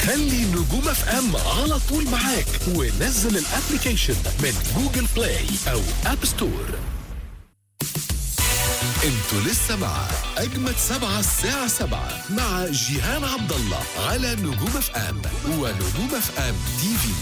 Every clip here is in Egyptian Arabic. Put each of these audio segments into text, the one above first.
خلي نجوم اف ام على طول معاك ونزل الابلكيشن من جوجل بلاي او اب ستور انتوا لسه مع اجمد سبعة الساعة سبعة مع جيهان عبد الله على نجوم اف ام ونجوم اف ام تي في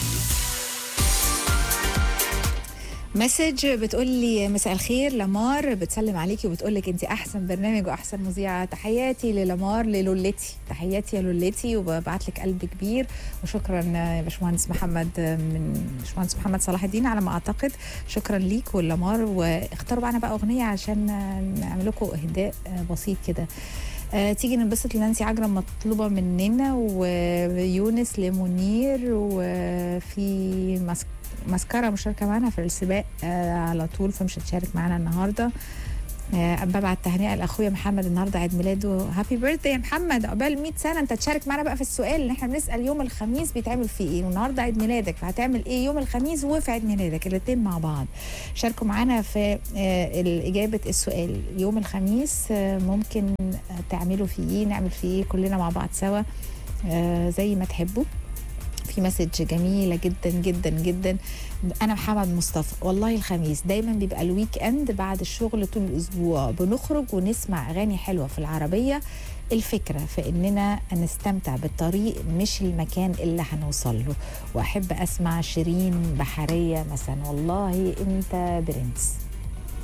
مسج بتقول لي مساء الخير لمار بتسلم عليكي وبتقول لك انت احسن برنامج واحسن مذيعه تحياتي للمار للولتي تحياتي يا لولتي وببعت لك قلب كبير وشكرا يا باشمهندس محمد من باشمهندس محمد صلاح الدين على ما اعتقد شكرا ليك واللمار واختاروا معنا بقى اغنيه عشان نعمل لكم اهداء بسيط كده آه تيجي ننبسط لنانسي عجرم مطلوبه مننا ويونس لمنير وفي ماسك مسكرة مشاركة معانا في السباق آه على طول فمش هتشارك معانا النهاردة آه ببعت تهنئة لأخويا محمد النهاردة عيد ميلاده هابي بيرثدي يا محمد عقبال 100 سنة أنت تشارك معانا بقى في السؤال اللي احنا بنسأل يوم الخميس بيتعمل فيه إيه والنهاردة عيد ميلادك فهتعمل إيه يوم الخميس وفي عيد ميلادك الاتنين مع بعض شاركوا معانا في آه إجابة السؤال يوم الخميس آه ممكن تعملوا فيه إيه نعمل فيه إيه كلنا مع بعض سوا آه زي ما تحبوا في مسج جميله جدا جدا جدا انا محمد مصطفى والله الخميس دايما بيبقى الويك اند بعد الشغل طول الاسبوع بنخرج ونسمع اغاني حلوه في العربيه الفكرة في إننا نستمتع بالطريق مش المكان اللي هنوصل له وأحب أسمع شيرين بحرية مثلا والله أنت برنس